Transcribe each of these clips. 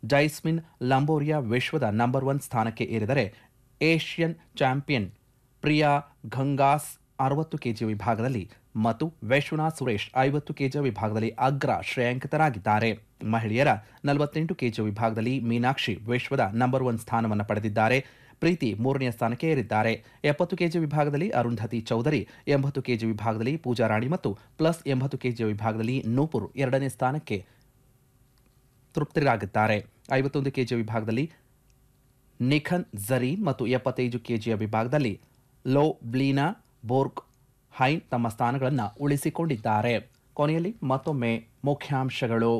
ಜೈಸ್ಮಿನ್ ಲಂಬೋರಿಯಾ ವಿಶ್ವದ number one ಸ್ಥಾನಕ್ಕೆ ಏರಿದರೆ ಏಷ್ಯನ್ ಚಾಂಪಿಯನ್ ಪ್ರಿಯಾ ಘಂಗಾಸ್ ಅರವತ್ತು ಕೆಜಿ ವಿಭಾಗದಲ್ಲಿ ಮತ್ತು ವಿಶ್ವನಾಥ್ ಸುರೇಶ್ ಐವತ್ತು ಕೆಜಿ ವಿಭಾಗದಲ್ಲಿ ಅಗ್ರ ಶ್ರೇಯಾಂಕಿತರಾಗಿದ್ದಾರೆ ಮಹಿಳೆಯರ ನಲವತ್ತೆಂಟು ಕೆಜಿ ವಿಭಾಗದಲ್ಲಿ ಮೀನಾಕ್ಷಿ ವಿಶ್ವದ ನಂಬರ್ ಒನ್ ಸ್ಥಾನವನ್ನು ಪಡೆದಿದ್ದಾರೆ ಪ್ರೀತಿ ಮೂರನೆಯ ಸ್ಥಾನಕ್ಕೆ ಏರಿದ್ದಾರೆ ಎಪ್ಪತ್ತು ಕೆಜಿ ವಿಭಾಗದಲ್ಲಿ ಅರುಂಧತಿ ಚೌಧರಿ ಎಂಬತ್ತು ಕೆಜಿ ವಿಭಾಗದಲ್ಲಿ ಪೂಜಾ ರಾಣಿ ಮತ್ತು ಪ್ಲಸ್ ಎಂಬತ್ತು ಕೆಜಿ ವಿಭಾಗದಲ್ಲಿ ನೂಪುರ್ ಎರಡನೇ ಸ್ಥಾನಕ್ಕೆ ತೃಪ್ತರಾಗಿದ್ದಾರೆ ಐವತ್ತೊಂದು ಕೆಜಿ ವಿಭಾಗದಲ್ಲಿ ನಿಖನ್ ಝರೀನ್ ಮತ್ತು ಎಪ್ಪತ್ತೈದು ಕೆಜಿಯ ವಿಭಾಗದಲ್ಲಿ ಲೋ ಬ್ಲೀನಾ ಬೋರ್ಗ್ ಹೈನ್ ತಮ್ಮ ಸ್ಥಾನಗಳನ್ನು ಉಳಿಸಿಕೊಂಡಿದ್ದಾರೆ ಕೊನೆಯಲ್ಲಿ ಮತ್ತೊಮ್ಮೆ ಮುಖ್ಯಾಂಶಗಳು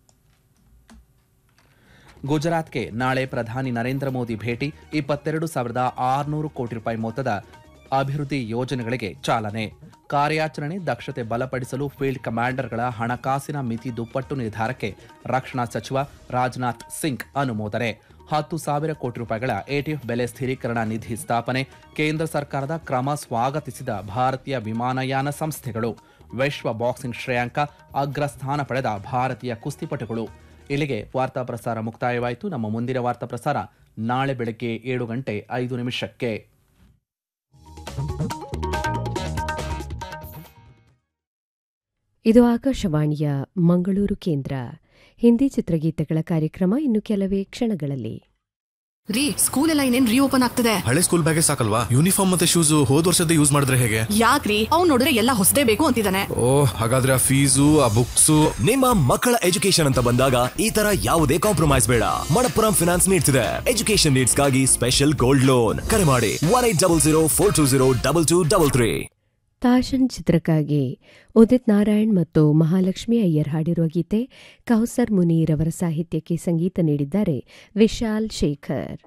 ಗುಜರಾತ್ಗೆ ನಾಳೆ ಪ್ರಧಾನಿ ನರೇಂದ್ರ ಮೋದಿ ಭೇಟಿ ಇಪ್ಪತ್ತೆರಡು ಸಾವಿರದ ಆರುನೂರು ಕೋಟಿ ರೂಪಾಯಿ ಮೊತ್ತದ ಅಭಿವೃದ್ಧಿ ಯೋಜನೆಗಳಿಗೆ ಚಾಲನೆ ಕಾರ್ಯಾಚರಣೆ ದಕ್ಷತೆ ಬಲಪಡಿಸಲು ಫೀಲ್ಡ್ ಕಮಾಂಡರ್ಗಳ ಹಣಕಾಸಿನ ಮಿತಿ ದುಪ್ಪಟ್ಟು ನಿರ್ಧಾರಕ್ಕೆ ರಕ್ಷಣಾ ಸಚಿವ ರಾಜನಾಥ್ ಸಿಂಗ್ ಅನುಮೋದನೆ ಹತ್ತು ಸಾವಿರ ಕೋಟಿ ರೂಪಾಯಿಗಳ ಎಟಿಎಫ್ ಬೆಲೆ ಸ್ಥಿರೀಕರಣ ನಿಧಿ ಸ್ಥಾಪನೆ ಕೇಂದ್ರ ಸರ್ಕಾರದ ಕ್ರಮ ಸ್ವಾಗತಿಸಿದ ಭಾರತೀಯ ವಿಮಾನಯಾನ ಸಂಸ್ಥೆಗಳು ವಿಶ್ವ ಬಾಕ್ಸಿಂಗ್ ಶ್ರೇಯಾಂಕ ಅಗ್ರಸ್ಥಾನ ಪಡೆದ ಭಾರತೀಯ ಕುಸ್ತಿಪಟುಗಳು ಇಲ್ಲಿಗೆ ವಾರ್ತಾ ಪ್ರಸಾರ ಮುಕ್ತಾಯವಾಯಿತು ನಮ್ಮ ಮುಂದಿನ ವಾರ್ತಾ ಪ್ರಸಾರ ನಾಳೆ ಬೆಳಗ್ಗೆ ಏಳು ಗಂಟೆ ಐದು ನಿಮಿಷಕ್ಕೆ ಇದು ಆಕಾಶವಾಣಿಯ ಮಂಗಳೂರು ಕೇಂದ್ರ ಹಿಂದಿ ಚಿತ್ರಗೀತೆಗಳ ಕಾರ್ಯಕ್ರಮ ಇನ್ನು ಕೆಲವೇ ಕ್ಷಣಗಳಲ್ಲಿ ರೀ ಸ್ಕೂಲ್ ಎಲ್ಲ ಇನ್ನೇನ್ ರೀಓಪನ್ ಆಗ್ತದೆ ಹಳೆ ಸ್ಕೂಲ್ ಬ್ಯಾಗೇ ಸಾಕಲ್ವಾ ಯೂನಿಫಾರ್ಮ್ ಮತ್ತೆ ಶೂಸ್ ಹೋದ್ ವರ್ಷದ ಯೂಸ್ ಮಾಡಿದ್ರೆ ಹೇಗೆ ಯಾಕ್ರಿ ಅವ್ನ್ ನೋಡಿದ್ರೆ ಎಲ್ಲ ಹೊಸದೇ ಬೇಕು ಅಂತಿದ್ದಾನೆ ಓ ಹಾಗಾದ್ರೆ ಆ ಫೀಸು ಆ ಬುಕ್ಸು ನಿಮ್ಮ ಮಕ್ಕಳ ಎಜುಕೇಶನ್ ಅಂತ ಬಂದಾಗ ಈ ತರ ಯಾವುದೇ ಕಾಂಪ್ರಮೈಸ್ ಬೇಡ ಮಣಪ್ಪುರಂ ಫಿನಾನ್ಸ್ ನೀಡ್ತಿದೆ ಎಜುಕೇಶನ್ ನೀಡ್ಸ್ಗಾಗಿ ಸ್ಪೆಷಲ್ ಗೋಲ್ಡ್ ಲೋನ್ ಕರೆ ಮಾಡಿ one eight double zero four two zero double two double three Tashan ಚಿತ್ರಕ್ಕಾಗಿ ಉದಿತ್ ನಾರಾಯಣ್ ಮತ್ತು ಮಹಾಲಕ್ಷ್ಮಿ ಅಯ್ಯರ್ ಹಾಡಿರುವ ಗೀತೆ ಕೌಸರ್ ಮುನೀರ್ ಅವರ ಸಾಹಿತ್ಯಕ್ಕೆ ಸಂಗೀತ ನೀಡಿದ್ದಾರೆ ವಿಶಾಲ್ ಶೇಖರ್